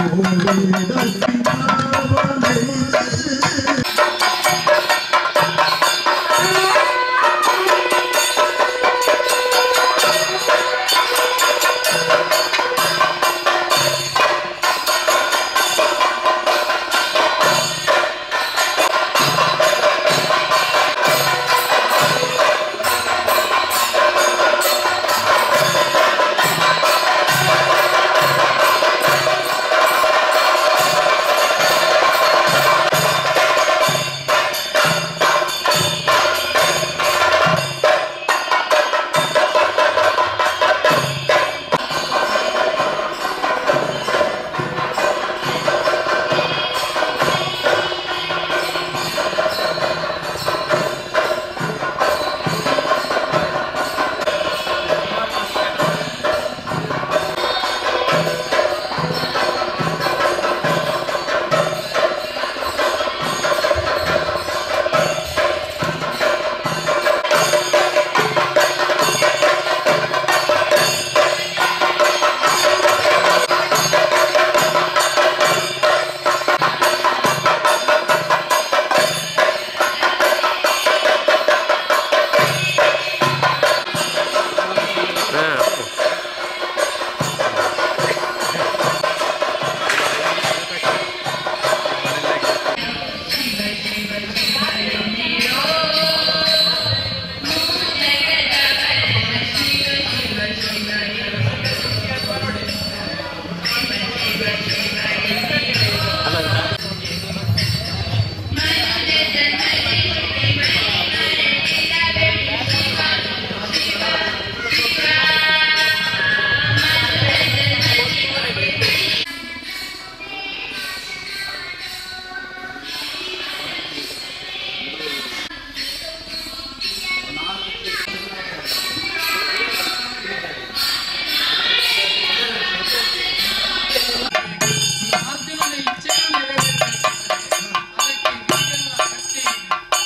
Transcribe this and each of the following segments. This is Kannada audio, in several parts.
ಅರ್ಜುನನ ಇಚ್ಛೆಯನ್ನು ನೆರವೇರಿಸಬೇಕೆಂದರೆ ಅದಕ್ಕೆ ನೀವೆಲ್ಲ ಅಗತ್ಯ ಇದೆ.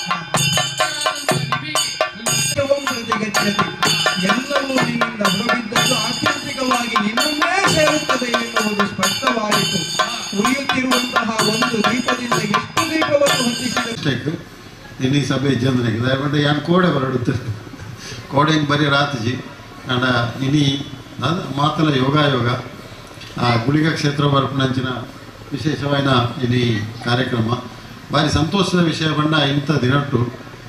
ಭಕ್ತರಾದಂತಹ ನಿಮಗೆ ನಿತ್ಯವೂ ಪ್ರತಿಗಚ್ಚತಿ ಎಲ್ಲವೂ ನಿನ್ನಿಂದ ಹೊರಬಿದ್ದದ್ದು ಆತ್ಯಂತಿಕವಾಗಿ ನಿನ್ನನ್ನೇ ಸೇರುತ್ತದೆ ಎನ್ನುವುದು ಸ್ಪಷ್ಟವಾಯಿತು ಉರಿಯುತ್ತಿರುವಂತಹ ಒಂದು ದೀಪದಿಂದ ಎಷ್ಟು ದೀಪವನ್ನು ಹೊತ್ತಿಸಿದ ಮಿಸ್ಟೇಕ್ ಇನ್ನಿ ಸಭೆ ಜನರಿಗೆ ದಯವಿಟ್ಟು ಯಾನ್ ಕೋಡೆ ಬರಡುತ್ತೆ ಕೋಡೆ ಹಿಂಗೆ ಬರೀ ರಾತ್ಜಿ ಅಂಡ ಇನಿ ಅದು ಮಾತಲ ಯೋಗ ಯೋಗ ಆ ಗುಳಿಗ ಕ್ಷೇತ್ರ ಬರ್ಪಣಂಚಿನ ವಿಶೇಷವಾದ ಇನಿ ಕಾರ್ಯಕ್ರಮ ಭಾರಿ ಸಂತೋಷದ ವಿಷಯ ಬಂಡ ಇಂಥ ದಿನಟ್ಟು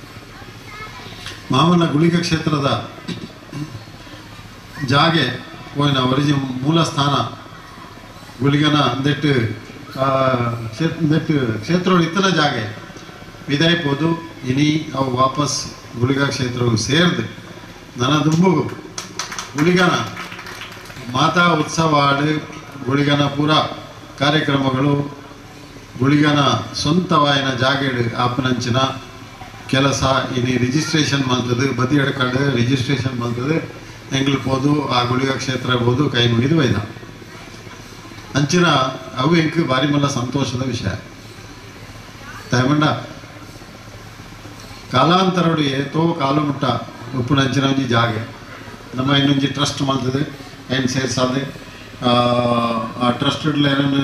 ಮಾವನ ಗುಳಿಗ ಕ್ಷೇತ್ರದ ಜಾಗೆ ಹೋಯ್ನ ಒರಿಜಿ ಮೂಲ ಸ್ಥಾನ ಗುಳಿಗನ ಅಂದೆಟ್ಟು ಕ್ಷೇತ್ರ ಅಂದೆಟ್ಟು ಕ್ಷೇತ್ರ ಇತ್ತನ ಜಾಗೆ ವಿದಾಯ್ಬೋದು ಇನಿ ಅವು ವಾಪಸ್ ಗುಳಿಗ ಕ್ಷೇತ್ರವು ಸೇರ್ದು ನನ್ನ ದುಂಬುಗು ಗುಳಿಗನ ಮಾತಾ ಉತ್ಸವ ಆಡು ಗುಳಿಗನ ಪೂರ ಕಾರ್ಯಕ್ರಮಗಳು ಗುಳಿಗನ ಸ್ವಂತವಾಯಿನ ಜಾಗೇಡು ಆಪನಂಚಿನ ಕೆಲಸ ಇನಿ ರಿಜಿಸ್ಟ್ರೇಷನ್ ಮಾಡ್ತದೆ ಬದಿ ಎಡ್ಕಂಡು ರಿಜಿಸ್ಟ್ರೇಷನ್ ಮಾಡ್ತದೆ ಎಂಗ್ಳು ಹೋದು ಆ ಗುಳಿಗ ಕ್ಷೇತ್ರ ಹೋದು ಕೈ ಮುಗಿದು ಒಯ್ದ ಅಂಚಿನ ಅವು ಎಂಕ್ ಬಾರಿ ಮಲ್ಲ ಸಂತೋಷದ ವಿಷಯ ದಯಮಂಡ ಕಾಲಾಂತರಡು ಏತೋ ಕಾಲು ಮುಟ್ಟ ಉಪ್ಪುನಂಚಿನ ಒಂಜಿ ಜಾಗೆ ನಮ್ಮ ಇನ್ನೊಂಜಿ ಟ್ರಸ್ಟ್ ಮಾಡ್ತದೆ ಏನು ಸೇರ್ಸಾದೆ ಆ ಟ್ರಸ್ಟ್ ಏನನ್ನು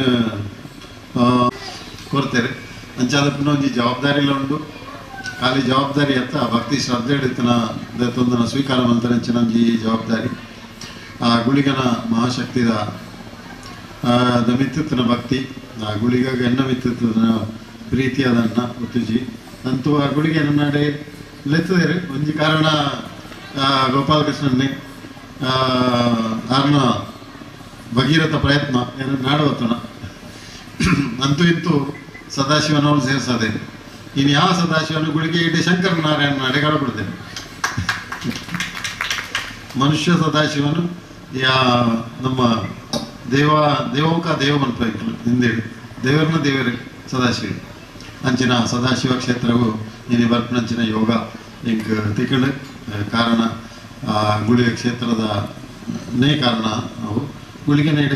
ಕೊಡ್ತೇವೆ ಅಂಚಾದಪ್ಪನ ಒಂಜಿ ಜವಾಬ್ದಾರಿಲ ಉಂಡು ಖಾಲಿ ಜವಾಬ್ದಾರಿ ಅತ್ತ ಭಕ್ತಿ ಶ್ರದ್ಧೆ ಹಿಡಿತನ ದತ್ತೊಂದನ ಸ್ವೀಕಾರ ಮಂತರಂಚಿನ ಒಂಜಿ ಜವಾಬ್ದಾರಿ ಆ ಗುಳಿಗನ ಮಹಾಶಕ್ತಿದ ಆ, ದ ಮಿತ್ತುತ್ತಿನ ಭಕ್ತಿ ಆ ಗುಳಿಗಾಗ ಎನ್ನ ಮಿತ್ತುತ್ತಿನ ಪ್ರೀತಿಯಾದನ್ನ ಒತ್ತುಜಿ ಅಂತೂ ಆ ಗುಳಿಗೆ ನನ್ನಡೆ ಲೆತ್ತದೇರು ಒಂಜಿ ಕಾರಣ ಆ, ಗೋಪಾಲಕೃಷ್ಣನ್ನೇ ಆ, ಆರ್ನ ಭಗೀರಥ ಪ್ರಯತ್ನ ಏನು ನಾಡವತ್ತನ ಅಂತೂ ಇಂತೂ ಸದಾಶಿವನವರು ಸೇರಿಸದೆ ಇನ್ನು ಯಾವ ಸದಾಶಿವನ ಗುಳಿಗೆ ಇಡೀ ಶಂಕರ ನಾರಾಯಣ ನಡೆಗಾಡ ಬಿಡ್ತೇನೆ ಮನುಷ್ಯ ಸದಾಶಿವನು ಯಾ ನಮ್ಮ ದೇವ ದೇವಂಕ ದೇವ ಮನ್ಪೈಕಲು ಹಿಂದೇಳಿ ದೇವರನ್ನ ದೇವರೇ ಸದಾಶಿವ ಅಂಚಿನ ಸದಾಶಿವ ಕ್ಷೇತ್ರವು ಇನಿ ಬರ್ಪನಂಚಿನ ಯೋಗ ಇಂಕ್ ತಿಕ್ಕಂಡು ಕಾರಣ ಆ ಗುಳಿಗೆ ಕ್ಷೇತ್ರದ ನೇ ಕಾರಣ ಅವು ಗುಳಿಗೆ